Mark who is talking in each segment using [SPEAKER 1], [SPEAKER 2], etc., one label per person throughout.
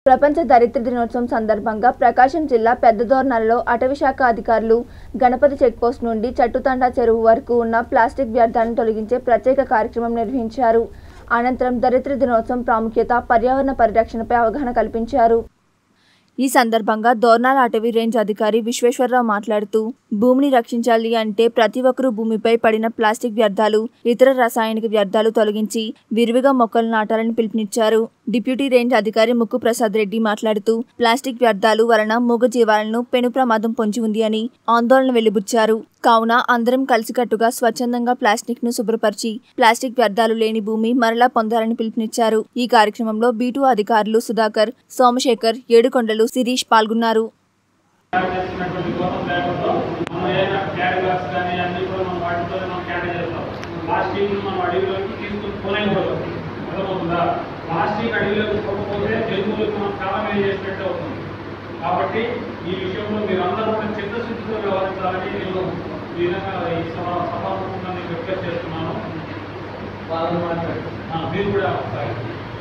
[SPEAKER 1] ప్రపంచ దరిద్ర దినోత్సవం సందర్భంగా ప్రకాశం జిల్లా పెద్దదోర్నలలో అటవీ శాఖ అధికారులు గణపతి చెక్పోస్ట్ నుండి చట్టుతండా చెరువు వరకు ఉన్న ప్లాస్టిక్ వ్యర్థాలను తొలగించే ప్రత్యేక కార్యక్రమం నిర్వహించారు అనంతరం దరిద్ర దినోత్సవం ప్రాముఖ్యత పర్యావరణ పరిరక్షణపై అవగాహన కల్పించారు ఈ సందర్భంగా దోర్నాల అటవీ రేంజ్ అధికారి విశ్వేశ్వరరావు మాట్లాడుతూ భూమిని రక్షించాలి అంటే ప్రతి ఒక్కరూ భూమిపై పడిన ప్లాస్టిక్ వ్యర్థాలు ఇతర రసాయనిక వ్యర్థాలు తొలగించి విరివిగా మొక్కలు నాటాలని పిలుపునిచ్చారు డిప్యూటీ రేంజ్ అధికారి ముక్కు ప్రసాద్ రెడ్డి మాట్లాడుతూ ప్లాస్టిక్ వ్యర్థాలు వలన మూగ జీవాలను పెను ప్రమాదం పొంచి ఉంది అని ఆందోళన వెలిబుచ్చారు కావున అందరం కలిసికట్టుగా స్వచ్ఛందంగా ప్లాస్టిక్ ను శుభ్రపరిచి ప్లాస్టిక్ వ్యర్థాలు లేని భూమి మరలా పొందాలని పిలుపునిచ్చారు ఈ కార్యక్రమంలో బీటూ అధికారులు సుధాకర్ సోమశేఖర్ ఏడుకొండలు శిరీష్ పాల్గొన్నారు
[SPEAKER 2] తయారు చేస్తున్నటువంటి గోతం బ్యాగుల్లో మనం ఏదైనా క్యారీ బాక్స్ కానీ అన్ని కూడా మనం వాటితో మనం క్యారీ చేస్తాం ప్లాస్టిక్ మనం అడవిలోకి తీసుకుని పోలేకపోతాం అర్థమవుతుందా ప్లాస్టిక్ అడవిలోకి పోకపోతే జంతువులకు మనం చాలా మేలు చేసినట్టు అవుతుంది కాబట్టి ఈ విషయంలో మీరు అందరూ కూడా చిత్తశుద్ధితో వ్యవహరించాలని నేను ఈ విధంగా ఈ సభ సభాముఖంగా నేను రిక్వెస్ట్ చేస్తున్నాను
[SPEAKER 3] వాళ్ళని మాట్లాడు
[SPEAKER 2] ఆ, మీరు కూడా ఒకసారి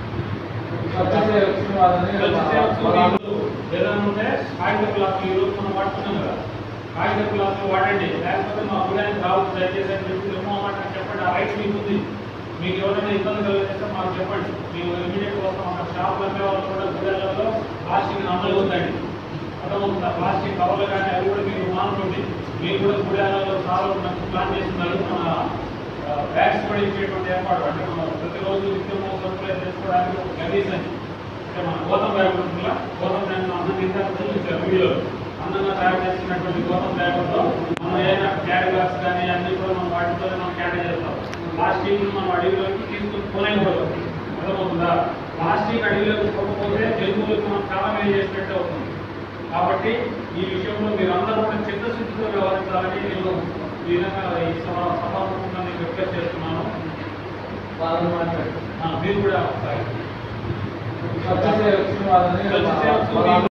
[SPEAKER 3] వచ్చేసే వచ్చిన వాళ్ళని
[SPEAKER 2] కలిసి చేయవచ్చు.
[SPEAKER 3] వాళ్ళ-
[SPEAKER 2] మీరు ఏదైనా ఉంటే కాగిత గ్లాసులు ఈరోజు మనం వాడుతున్నాం కదా కాగిత గ్లాసులు వాడండి లేకపోతే మా గుడానికి రావచ్చు దయచేసి అని చెప్పి ఏమో మాట చెప్పండి ఆ రైట్ మీకు ఉంది మీకు ఎవరైనా ఇబ్బంది కలిగితే మాకు చెప్పండి మేము ఇమీడియట్ వస్తాం అక్కడ షాపులు అమ్మే వాళ్ళు కూడా గుడాలలో ప్లాస్టిక్ అమలు ఉందండి అర్థమవుతుందా ప్లాస్టిక్ కవర్లు కానీ అవి కూడా మీరు మానుకోండి మీరు కూడా గుడాలలో చాలా మంచి ప్లాన్ చేస్తున్నారు మన బ్యాగ్స్ కూడా ఇచ్చేటువంటి ఏర్పాటు అంటే మనం ప్రతిరోజు నిత్యము సరుకులు తెచ్చుకోవడానికి ఒక గలీజ్ అని అంటే మన గోతం బ్యాగ్ ఉంటుందా గోతం బ్యాగ్ అన్నం తింటారు చూపించారు వీడియో అందంగా తయారు చేసినటువంటి గోతం బ్యాగుల్లో మనం ఏదైనా క్యారీ బాక్స్ కానీ అన్ని కూడా మనం వాటితో మనం క్యారీ చేస్తాం ప్లాస్టిక్ మనం అడవిలోకి తీసుకుని పోలేకపోతాం అర్థమవుతుందా ప్లాస్టిక్ అడవిలోకి పోకపోతే జంతువులకు మనం చాలా మేలు చేసినట్టు అవుతుంది కాబట్టి ఈ విషయంలో మీరు అందరూ కూడా చిత్తశుద్ధితో వ్యవహరించాలని నేను ఈ విధంగా ఈ సభ సభాముఖంగా నేను రిక్వెస్ట్ చేస్తున్నాను
[SPEAKER 3] వాళ్ళని మాట్లాడు
[SPEAKER 2] ఆ, మీరు కూడా ఒకసారి
[SPEAKER 3] వచ్చేసే వచ్చిన వాళ్ళని
[SPEAKER 2] కలిసి చేయవచ్చు.
[SPEAKER 3] వాళ్ళ-